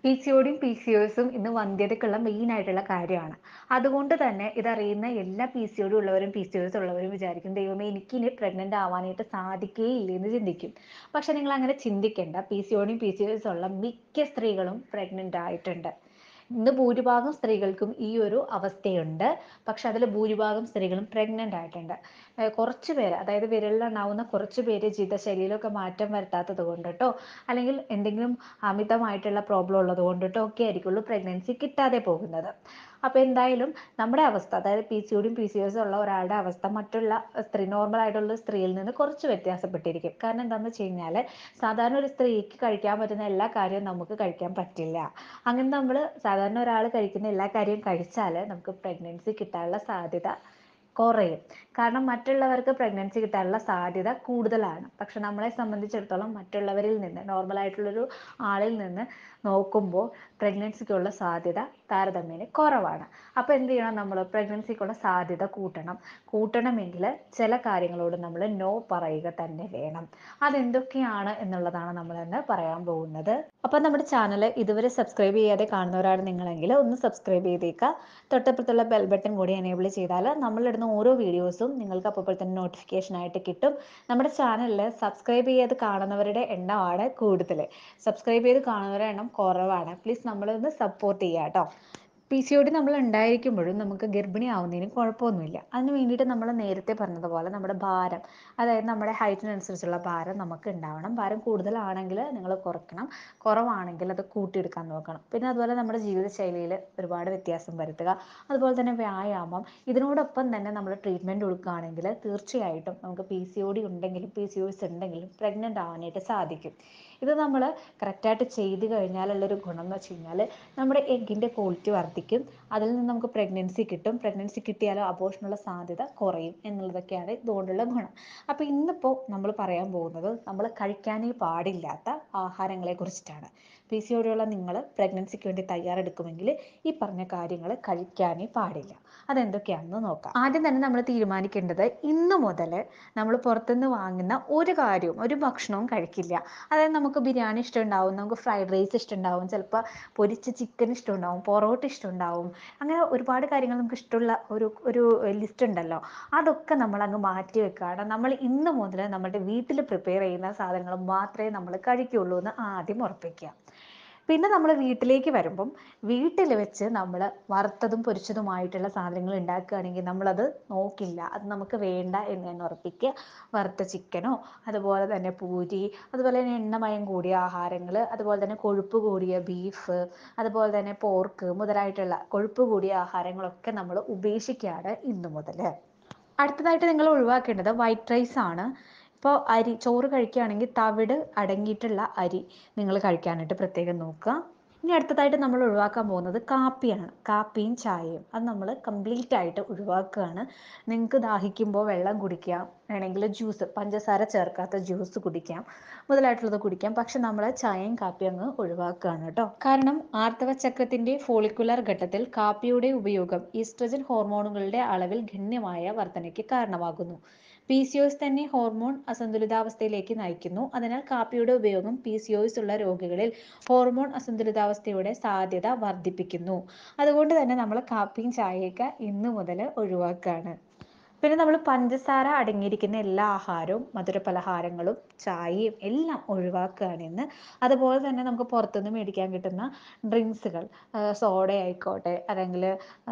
P C ഒടിയും P C ഒസും ഇന്ന് വന്ധ്യതയ്ക്കുള്ള മെയിൻ ആയിട്ടുള്ള കാര്യമാണ് അതുകൊണ്ട് തന്നെ ഇതറിയുന്ന എല്ലാ പി സി ഒടി ഉള്ളവരും പി സി ഒസ് ഉള്ളവരും വിചാരിക്കും ദൈവമേ എനിക്ക് ഇനി പ്രഗ്നന്റ് ആവാനായിട്ട് സാധിക്കുകയില്ല എന്ന് ചിന്തിക്കും പക്ഷെ നിങ്ങൾ അങ്ങനെ ചിന്തിക്കേണ്ട പി സി ഒടിയും പി സി ഒസും ഉള്ള മിക്ക സ്ത്രീകളും പ്രഗ്നന്റ് ആയിട്ടുണ്ട് ഇന്ന് ഭൂരിഭാഗം സ്ത്രീകൾക്കും ഈ ഒരു അവസ്ഥയുണ്ട് പക്ഷെ അതിൽ ഭൂരിഭാഗം സ്ത്രീകളും പ്രഗ്നന്റ് ആയിട്ടുണ്ട് ഏർ കുറച്ച് പേര് അതായത് വിരലിലെണ്ണാവുന്ന കുറച്ച് പേര് ജീവിതശൈലിയിലൊക്കെ മാറ്റം വരുത്താത്തത് കൊണ്ട് കേട്ടോ അല്ലെങ്കിൽ എന്തെങ്കിലും അമിതമായിട്ടുള്ള പ്രോബ്ലം ഉള്ളത് കൊണ്ടിട്ടോ ഒക്കെ ആയിരിക്കുള്ളൂ പ്രഗ്നൻസി കിട്ടാതെ പോകുന്നത് അപ്പോൾ എന്തായാലും നമ്മുടെ അവസ്ഥ അതായത് പി സി ഒടിയും പി സി ഒസും ഉള്ള ഒരാളുടെ അവസ്ഥ മറ്റുള്ള സ്ത്രീ നോർമൽ ആയിട്ടുള്ള സ്ത്രീയിൽ നിന്ന് കുറച്ച് വ്യത്യാസപ്പെട്ടിരിക്കും കാരണം എന്താണെന്ന് വെച്ച് കഴിഞ്ഞാൽ സാധാരണ ഒരു സ്ത്രീക്ക് കഴിക്കാൻ പറ്റുന്ന എല്ലാ കാര്യവും നമുക്ക് കഴിക്കാൻ പറ്റില്ല അങ്ങനെ നമ്മൾ സാധാരണ ഒരാൾ കഴിക്കുന്ന എല്ലാ കാര്യവും കഴിച്ചാൽ നമുക്ക് പ്രഗ്നൻസി കിട്ടാനുള്ള സാധ്യത കുറയും കാരണം മറ്റുള്ളവർക്ക് പ്രഗ്നൻസി കിട്ടാനുള്ള സാധ്യത കൂടുതലാണ് പക്ഷെ നമ്മളെ സംബന്ധിച്ചിടത്തോളം മറ്റുള്ളവരിൽ നിന്ന് നോർമൽ ആയിട്ടുള്ളൊരു ആളിൽ നിന്ന് നോക്കുമ്പോൾ പ്രഗ്നൻസിക്കുള്ള സാധ്യത താരതമ്യേന കുറവാണ് അപ്പോൾ എന്ത് ചെയ്യണം നമ്മൾ പ്രഗ്നൻസിക്കുള്ള സാധ്യത കൂട്ടണം കൂട്ടണമെങ്കിൽ ചില കാര്യങ്ങളോട് നമ്മൾ നോ പറയുക തന്നെ വേണം അതെന്തൊക്കെയാണ് എന്നുള്ളതാണ് നമ്മൾ ഇന്ന് പറയാൻ പോകുന്നത് അപ്പോൾ നമ്മുടെ ചാനൽ ഇതുവരെ സബ്സ്ക്രൈബ് ചെയ്യാതെ കാണുന്നവരാണ് നിങ്ങളെങ്കിൽ ഒന്ന് സബ്സ്ക്രൈബ് ചെയ്തേക്കുക തൊട്ടപ്പുറത്തുള്ള ബെൽ ബട്ടൺ കൂടി എനേബിൾ ചെയ്താൽ നമ്മളിടുന്ന ഓരോ വീഡിയോസും നിങ്ങൾക്ക് അപ്പോൾ തന്നെ നോട്ടിഫിക്കേഷൻ ആയിട്ട് കിട്ടും നമ്മുടെ ചാനലിൽ സബ്സ്ക്രൈബ് ചെയ്ത് കാണുന്നവരുടെ എണ്ണമാണ് കൂടുതൽ സബ്സ്ക്രൈബ് ചെയ്ത് കാണുന്നവരുടെ എണ്ണം കുറവാണ് പ്ലീസ് നമ്മളൊന്ന് സപ്പോർട്ട് ചെയ്യുക കേട്ടോ പി സി ഒ ഡി നമ്മൾ ഉണ്ടായിരിക്കുമ്പോഴും നമുക്ക് ഗർഭിണി ആവുന്നതിന് കുഴപ്പമൊന്നുമില്ല അതിന് വേണ്ടിയിട്ട് നമ്മൾ നേരത്തെ പറഞ്ഞതുപോലെ നമ്മുടെ ഭാരം അതായത് നമ്മുടെ ഹൈറ്റിനനുസരിച്ചുള്ള ഭാരം നമുക്ക് ഉണ്ടാവണം ഭാരം കൂടുതലാണെങ്കിൽ നിങ്ങൾ കുറയ്ക്കണം കുറവാണെങ്കിൽ അത് കൂട്ടിയെടുക്കാൻ നോക്കണം പിന്നെ അതുപോലെ നമ്മുടെ ജീവിതശൈലിയിൽ ഒരുപാട് വ്യത്യാസം വരുത്തുക അതുപോലെ തന്നെ വ്യായാമം ഇതിനോടൊപ്പം തന്നെ നമ്മൾ ട്രീറ്റ്മെൻറ്റ് കൊടുക്കുകയാണെങ്കിൽ തീർച്ചയായിട്ടും നമുക്ക് പി സി ഒ ഡി ഉണ്ടെങ്കിലും പി സി ഒ എസ് ഉണ്ടെങ്കിലും പ്രഗ്നൻ്റ് ആവാനായിട്ട് സാധിക്കും ഇത് നമ്മൾ കറക്റ്റായിട്ട് ചെയ്ത് കഴിഞ്ഞാലുള്ളൊരു ഗുണം എന്ന് വെച്ച് കഴിഞ്ഞാൽ നമ്മുടെ എഗ്ഗിൻ്റെ ക്വാളിറ്റി വർദ്ധിക്കും അതിൽ നിന്ന് നമുക്ക് പ്രഗ്നൻസി കിട്ടും പ്രഗ്നൻസി കിട്ടിയാലോ അബോഷനുള്ള സാധ്യത കുറയും എന്നുള്ളതൊക്കെയാണ് ഇതുകൊണ്ടുള്ള ഗുണം അപ്പോൾ ഇന്നിപ്പോൾ നമ്മൾ പറയാൻ പോകുന്നത് നമ്മൾ കഴിക്കാനേ പാടില്ലാത്ത ആഹാരങ്ങളെ കുറിച്ചിട്ടാണ് പി സി ഒടിയുള്ള നിങ്ങൾ പ്രഗ്നൻസിക്ക് വേണ്ടി തയ്യാറെടുക്കുമെങ്കിൽ ഈ പറഞ്ഞ കാര്യങ്ങൾ കഴിക്കാനേ പാടില്ല അതെന്തൊക്കെയാണെന്ന് നോക്കാം ആദ്യം തന്നെ നമ്മൾ തീരുമാനിക്കേണ്ടത് ഇന്ന് മുതൽ നമ്മൾ പുറത്തുനിന്ന് വാങ്ങുന്ന ഒരു കാര്യവും ഒരു ഭക്ഷണവും കഴിക്കില്ല അതായത് നമുക്ക് ബിരിയാണി ഇഷ്ടമുണ്ടാവും നമുക്ക് ഫ്രൈഡ് റൈസ് ഇഷ്ടമുണ്ടാവും ചിലപ്പോൾ പൊരിച്ച ചിക്കൻ ഇഷ്ടമുണ്ടാവും പൊറോട്ട ഇഷ്ടമുണ്ടാവും അങ്ങനെ ഒരുപാട് കാര്യങ്ങൾ നമുക്ക് ഇഷ്ടമുള്ള ഒരു ഒരു ലിസ്റ്റ് ഉണ്ടല്ലോ അതൊക്കെ നമ്മൾ അങ്ങ് മാറ്റി വെക്കുകയാണ് നമ്മൾ ഇന്ന് മുതൽ നമ്മുടെ വീട്ടിൽ പ്രിപ്പയർ ചെയ്യുന്ന സാധനങ്ങൾ മാത്രമേ നമ്മൾ കഴിക്കുള്ളൂ എന്ന് ആദ്യം ഉറപ്പിക്കുക പിന്നെ നമ്മൾ വീട്ടിലേക്ക് വരുമ്പം വീട്ടിൽ വെച്ച് നമ്മൾ വറുത്തതും പൊരിച്ചതുമായിട്ടുള്ള സാധനങ്ങൾ ഉണ്ടാക്കുകയാണെങ്കിൽ നമ്മളത് നോക്കില്ല അത് നമുക്ക് വേണ്ട എന്ന് തന്നെ ഉറപ്പിക്കുക വറുത്ത ചിക്കനോ അതുപോലെ തന്നെ പൂരി അതുപോലെ തന്നെ എണ്ണമയം കൂടിയ ആഹാരങ്ങൾ അതുപോലെ തന്നെ കൊഴുപ്പ് കൂടിയ ബീഫ് അതുപോലെ തന്നെ പോർക്ക് മുതലായിട്ടുള്ള കൊഴുപ്പ് കൂടിയ ആഹാരങ്ങളൊക്കെ നമ്മൾ ഉപേക്ഷിക്കുകയാണ് ഇന്നു മുതൽ അടുത്തതായിട്ട് നിങ്ങൾ ഒഴിവാക്കേണ്ടത് വൈറ്റ് റൈസ് ആണ് ഇപ്പോൾ അരി ചോറ് കഴിക്കുകയാണെങ്കിൽ തവിട് അടങ്ങിയിട്ടുള്ള അരി നിങ്ങൾ കഴിക്കാനായിട്ട് പ്രത്യേകം നോക്കുക ഇനി അടുത്തതായിട്ട് നമ്മൾ ഒഴിവാക്കാൻ പോകുന്നത് കാപ്പിയാണ് കാപ്പിയും ചായയും അത് നമ്മൾ കംപ്ലീറ്റ് ആയിട്ട് ഒഴിവാക്കുകയാണ് നിങ്ങൾക്ക് ദാഹിക്കുമ്പോൾ വെള്ളം കുടിക്കാം വേണമെങ്കിൽ ജ്യൂസ് പഞ്ചസാര ചേർക്കാത്ത ജ്യൂസ് കുടിക്കാം മുതലായിട്ടുള്ളത് കുടിക്കാം പക്ഷെ നമ്മൾ ചായയും കാപ്പിയും അങ്ങ് ഒഴിവാക്കുകയാണ് കേട്ടോ കാരണം ആർത്തവ ചക്രത്തിന്റെ ഫോളിക്കുലർ ഘട്ടത്തിൽ കാപ്പിയുടെ ഉപയോഗം ഈസ്ട്രജൻ ഹോർമോണുകളുടെ അളവിൽ ഗണ്യമായ വർധനയ്ക്ക് കാരണമാകുന്നു പി സി ഒസ് തന്നെ ഹോർമോൺ അസന്തുലിതാവസ്ഥയിലേക്ക് നയിക്കുന്നു അതിനാൽ കാപ്പിയുടെ ഉപയോഗം പി സി ഒസ് ഉള്ള രോഗികളിൽ ഹോർമോൺ അസന്തുലിതാവസ്ഥയുടെ സാധ്യത വർദ്ധിപ്പിക്കുന്നു അതുകൊണ്ട് തന്നെ നമ്മൾ കാപ്പിയും ചായയൊക്കെ ഇന്ന് മുതൽ ഒഴിവാക്കുകയാണ് പിന്നെ നമ്മൾ പഞ്ചസാര അടങ്ങിയിരിക്കുന്ന എല്ലാ ആഹാരവും മധുര പലഹാരങ്ങളും ചായയും എല്ലാം ഒഴിവാക്കുകയാണ് ഇന്ന് അതുപോലെ തന്നെ നമുക്ക് പുറത്തുനിന്ന് മേടിക്കാൻ കിട്ടുന്ന ഡ്രിങ്ക്സുകൾ സോഡ ആയിക്കോട്ടെ അല്ലെങ്കിൽ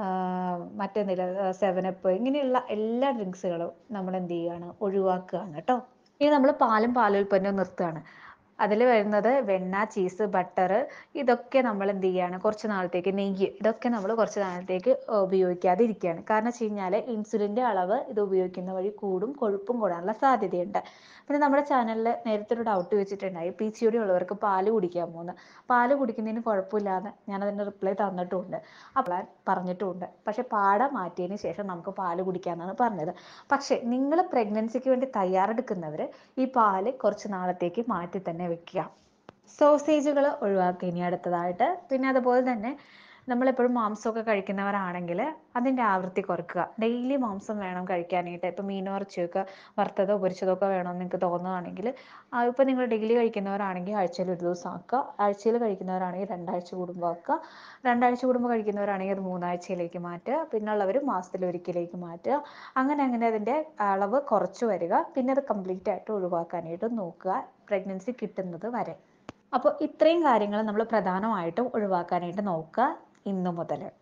മറ്റെന്തെങ്കിലും സെവനപ്പ് ഇങ്ങനെയുള്ള എല്ലാ ഡ്രിങ്ക്സുകളും നമ്മൾ എന്ത് ചെയ്യുകയാണ് ഒഴിവാക്കുകയാണ് കേട്ടോ ഇനി നമ്മൾ പാലും പാലുൽപ്പന്നവും നിർത്തുകയാണ് അതിൽ വരുന്നത് വെണ്ണ ചീസ് ബട്ടർ ഇതൊക്കെ നമ്മൾ എന്ത് ചെയ്യുകയാണ് കുറച്ച് നാളത്തേക്ക് നെയ്യ് ഇതൊക്കെ നമ്മൾ കുറച്ച് നാളത്തേക്ക് ഉപയോഗിക്കാതെ ഇരിക്കുകയാണ് കാരണം വെച്ച് കഴിഞ്ഞാൽ ഇൻസുലിൻ്റെ അളവ് ഇത് ഉപയോഗിക്കുന്ന വഴി കൂടും കൊഴുപ്പും കൂടാനുള്ള സാധ്യതയുണ്ട് പിന്നെ നമ്മുടെ ചാനലിൽ നേരത്തെ ഒരു ഡൗട്ട് വെച്ചിട്ടുണ്ടായി പി സി ഒ ഡി ഉള്ളവർക്ക് പാല് കുടിക്കാൻ പോകുന്നു പാല് കുടിക്കുന്നതിന് കുഴപ്പമില്ലാന്ന് ഞാനതിന് റിപ്ലൈ തന്നിട്ടുമുണ്ട് അപ്പോൾ പറഞ്ഞിട്ടുമുണ്ട് പക്ഷെ പാട മാറ്റിയതിന് ശേഷം നമുക്ക് പാല് കുടിക്കാമെന്നാണ് പറഞ്ഞത് പക്ഷേ നിങ്ങൾ പ്രഗ്നൻസിക്ക് വേണ്ടി തയ്യാറെടുക്കുന്നവർ ഈ പാല് കുറച്ച് നാളത്തേക്ക് മാറ്റി തന്നെ വെക്കുക സോസേജുകൾ ഒഴിവാക്കുക ഇനി അടുത്തതായിട്ട് പിന്നെ അതുപോലെ തന്നെ നമ്മളെപ്പോഴും മാംസമൊക്കെ കഴിക്കുന്നവരാണെങ്കിൽ അതിൻ്റെ ആവൃത്തി കുറയ്ക്കുക ഡെയിലി മാംസം വേണം കഴിക്കാനായിട്ട് ഇപ്പം മീനോ ഇറച്ചിയൊക്കെ വറുത്തതോ പൊരിച്ചതോ ഒക്കെ വേണമെന്ന് നിങ്ങൾക്ക് തോന്നുകയാണെങ്കിൽ ഇപ്പം നിങ്ങൾ ഡെയിലി കഴിക്കുന്നവരാണെങ്കിൽ ആഴ്ചയിൽ ഒരു ദിവസം ആക്കുക ആഴ്ചയിൽ കഴിക്കുന്നവരാണെങ്കിൽ രണ്ടാഴ്ച കൂടുമ്പോൾ ആക്കുക രണ്ടാഴ്ച കൂടുമ്പോൾ കഴിക്കുന്നവരാണെങ്കിൽ അത് മൂന്നാഴ്ചയിലേക്ക് മാറ്റുക പിന്നുള്ളവർ മാസത്തിൽ ഒരിക്കലേക്ക് മാറ്റുക അങ്ങനെ അങ്ങനെ അതിൻ്റെ അളവ് കുറച്ച് വരിക പിന്നെ അത് കംപ്ലീറ്റ് ആയിട്ട് ഒഴിവാക്കാനായിട്ട് നോക്കുക പ്രഗ്നൻസി കിട്ടുന്നത് വരെ അപ്പോൾ ഇത്രയും കാര്യങ്ങൾ നമ്മൾ പ്രധാനമായിട്ടും ഒഴിവാക്കാനായിട്ട് നോക്കുക ഇന്നു മുതൽ